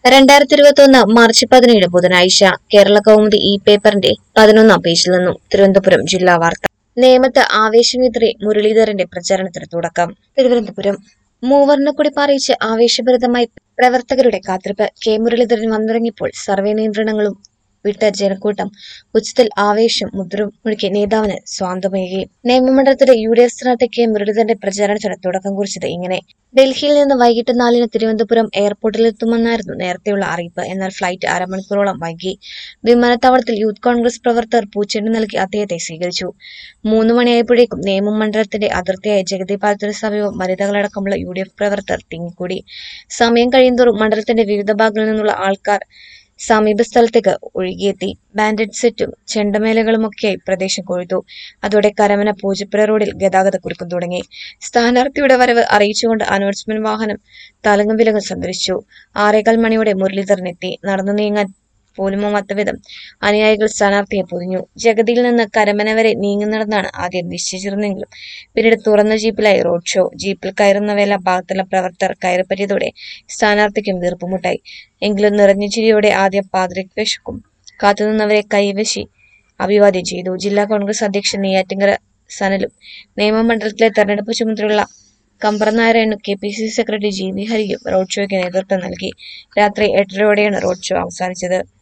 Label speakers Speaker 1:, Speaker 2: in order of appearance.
Speaker 1: രണ്ടായിരത്തി ഇരുപത്തി ഒന്ന് മാർച്ച് പതിനേഴ് ബുധനാഴ്ച കേരള കൗമുദി ഇ പേപ്പറിന്റെ പതിനൊന്നാം പേജിൽ നിന്നും തിരുവനന്തപുരം ജില്ലാ വാർത്ത നേമത്ത് ആവേശമിത്രി മുരളീധരന്റെ പ്രചാരണത്തിന് തുടക്കം തിരുവനന്തപുരം മൂവർണ്ണക്കൊടി പാറിയിച്ച് ആവേശഭരിതമായി പ്രവർത്തകരുടെ കാത്തിരിപ്പ് കെ മുരളീധരൻ വന്നിറങ്ങിയപ്പോൾ സർവേ നിയന്ത്രണങ്ങളും വിട്ട ജനക്കൂട്ടം ഉച്ചത്തിൽ ആവേശം മുദ്ര മുഴുക്കി നേതാവിന് സ്വാന്തമേകി നിയമമണ്ഡലത്തിലെ യു ഡി എഫ് സ്ഥാനാർത്ഥി കെ മുരളീധരന്റെ പ്രചാരണത്തിന് തുടക്കം കുറിച്ചത് ഇങ്ങനെ ഡൽഹിയിൽ നിന്ന് വൈകിട്ട് നാലിന് തിരുവനന്തപുരം എയർപോർട്ടിലെത്തുമെന്നായിരുന്നു നേരത്തെയുള്ള അറിയിപ്പ് എന്നാൽ ഫ്ലൈറ്റ് അരമണിക്കൂറോളം വൈകി വിമാനത്താവളത്തിൽ യൂത്ത് കോൺഗ്രസ് പ്രവർത്തകർ പൂച്ചെണ്ട് നൽകി അദ്ദേഹത്തെ സ്വീകരിച്ചു മൂന്ന് മണിയായപ്പോഴേക്കും നേമം മണ്ഡലത്തിന്റെ അതിർത്തിയായ ജഗതി പാലത്തിന് സമീപം വനിതകളടക്കമുള്ള യു ഡി എഫ് പ്രവർത്തകർ തിങ്ങിക്കൂടി സമയം കഴിയുന്തോറും മണ്ഡലത്തിന്റെ വിവിധ ഭാഗങ്ങളിൽ നിന്നുള്ള ആൾക്കാർ സമീപ സ്ഥലത്തേക്ക് ഒഴുകിയെത്തി ബാൻഡഡ് സെറ്റും ചെണ്ടമേളകളുമൊക്കെയായി പ്രദേശം കൊഴുത്തു അതോടെ കരമന പൂജപ്പുര റോഡിൽ ഗതാഗത കുരുക്കം തുടങ്ങി സ്ഥാനാർത്ഥിയുടെ വരവ് അറിയിച്ചുകൊണ്ട് അനൗൺസ്മെന്റ് വാഹനം തലങ്ങും വിലങ്ങും സന്ദർശിച്ചു ആറേകാൽ മണിയോടെ മുരളീധരൻ എത്തി നടന്നു നീങ്ങാൻ പോലുമാവാത്ത വിധം അനുയായികൾ സ്ഥാനാർത്ഥിയെ പൊതിഞ്ഞു ജഗതിയിൽ നിന്ന് കരമന വരെ നീങ്ങുന്നിടന്നാണ് ആദ്യം നിശ്ചയിച്ചിരുന്നെങ്കിലും പിന്നീട് തുറന്ന ജീപ്പിലായി റോഡ് ഷോ ജീപ്പിൽ കയറുന്ന വേല ഭാഗത്തുള്ള പ്രവർത്തകർ കയറിപ്പറ്റിയതോടെ സ്ഥാനാർത്ഥിക്കും വീർപ്പുമുട്ടായി എങ്കിലും നിറഞ്ഞ ചിരിയോടെ ആദ്യം പാദ്രിക് വേഷക്കും കാത്തുനിന്നവരെ കൈവശി അഭിവാദ്യം ചെയ്തു ജില്ലാ കോൺഗ്രസ് അധ്യക്ഷൻ നെയ്യാറ്റിങ്കര സനലും നിയമമണ്ഡലത്തിലെ തെരഞ്ഞെടുപ്പ് ചുമതലയുള്ള കമ്പറനാരായണനും K P C secretary G V ഹരിയും റോഡ് ഷോയ്ക്ക് നേതൃത്വം നൽകി രാത്രി എട്ടരയോടെയാണ് റോഡ് ഷോ അവസാനിച്ചത്